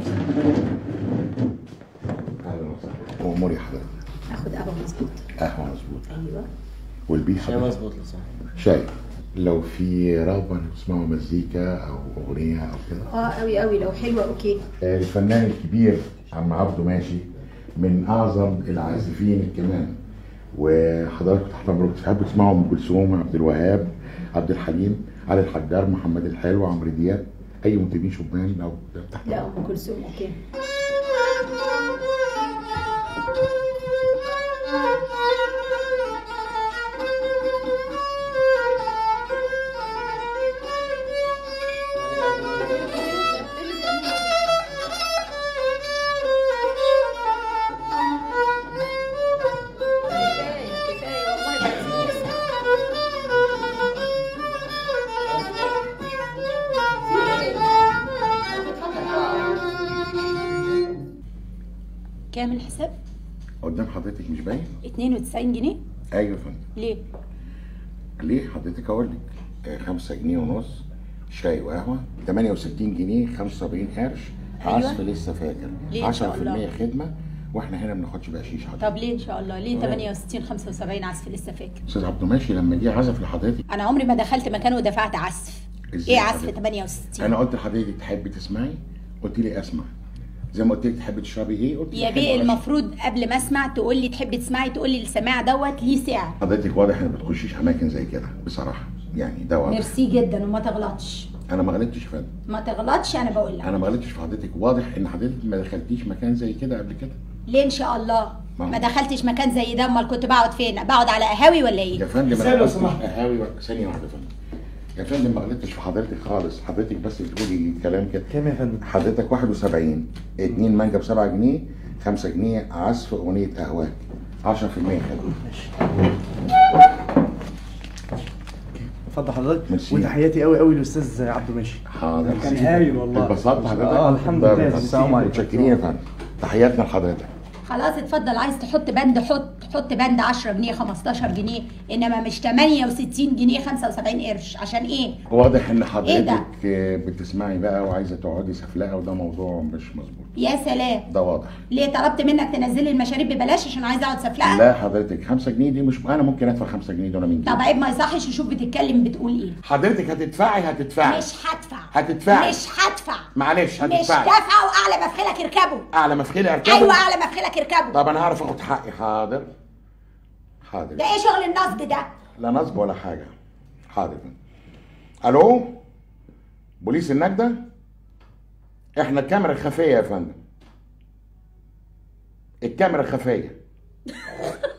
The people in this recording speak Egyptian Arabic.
اهلا وسهلا اموري حضرتك اخد قهوه مظبوط قهوه مظبوط ايوه والبيه شاي حضرتك مظبوط لو سمحت شاي لو في رغبه انك تسمعوا مزيكا او اغنيه او كده اه قوي قوي لو حلوه اوكي آه، الفنان الكبير عم عبده ماشي من اعظم العازفين الكمان وحضرتك تحت امرك تحبوا تسمعوا ام كلثوم عبد الوهاب عبد الحليم علي الحجار محمد الحلو عمرو دياب اي مطربين شبان لو تحت لا أمرك. ام كلثوم اوكي كفايه كفايه والله بعزيز كام الحساب؟ قدام حضرتك مش باين 92 جنيه؟ ايوه يا فندم ليه؟ ليه حضرتك اقول لك 5 جنيه ونص شاي وقهوه 68 جنيه 75 قرش أيوة. عزف لسه فاكر ليه إن شاء 10% الله؟ خدمه واحنا هنا ما بناخدش بقشيش حضرتك طب ليه ان شاء الله؟ ليه 68 75 عزف لسه فاكر؟ استاذ عبده ماشي لما جه عزف لحضرتك انا عمري ما دخلت مكان ودفعت عزف إزاي ايه حضرتك؟ عزف 68 انا قلت لحضرتك تحبي تسمعي قلت لي اسمع زي ما قلت لك تحبي تشربي ايه قلت لي يا أحب بيه أشرب. المفروض قبل ما اسمع تقول لي تحبي تسمعي تقول لي السماع دوت ليه سعر حضرتك واضح ان ما بتخشيش اماكن زي كده بصراحه يعني ده واضح ميرسي جدا وما تغلطش انا ما غلطتش يا فندم ما تغلطش انا بقول لك انا ما غلطتش في حضرتك واضح ان حضرتك ما دخلتيش مكان زي كده قبل كده ليه ان شاء الله ما هو- ما دخلتش مكان زي ده امال كنت بقعد فين بقعد على قهاوي ولا يا ايه فندم ثانية انا لو قلت سمحت. قهاوي و- ثانيه واحده يا فندم يا فندم ما غلطتش في حضرتك خالص حضرتك بس بتقولي كلام كده كام يا فندم؟ حضرتك 71 2 مانجا ب 7 جنيه 5 جنيه عزف اغنيه قهواك 10% خدمه اتفضل حضرتك ميرسي. وتحياتي قوي قوي للاستاذ عبده ماشي حاضر كان هايل والله. اتبسطت حضرتك آه، الحمد ده لله. بس. السلام عليكم. متشكرين يا فندم تحياتنا لحضرتك خلاص اتفضل عايز تحط بند حط حط بند 10 جنيه 15 جنيه انما مش 68 جنيه 75 قرش عشان ايه واضح ان إيه ده؟ حضرتك بتسمعي بقى وعايزه تقعدي سفلقه وده موضوع مش مظبوط يا سلام ده واضح ليه طلبت منك تنزل لي المشاريب ببلاش عشان عايزه اقعد سفلقه لا حضرتك 5 جنيه دي مش انا ممكن ادفع 5 جنيه دول من طب جيبي عيب ما يصحش يشوف بتتكلم بتقول ايه حضرتك هتدفعي هتدفعي مش هدفع هتدفعي. مش هدفع معلش مش هتدفعي دافعه واعلى مفخلك اركبه اعلى مفخلي اركبه ايوه اعلى مفخلك اركبه طب انا هعرف اخد حقي حاضر حاضر ده ايه شغل النصب ده لا نصب ولا حاجه حاضر الو بوليس النجده احنا الكاميرا الخفيه يا فندم الكاميرا الخفيه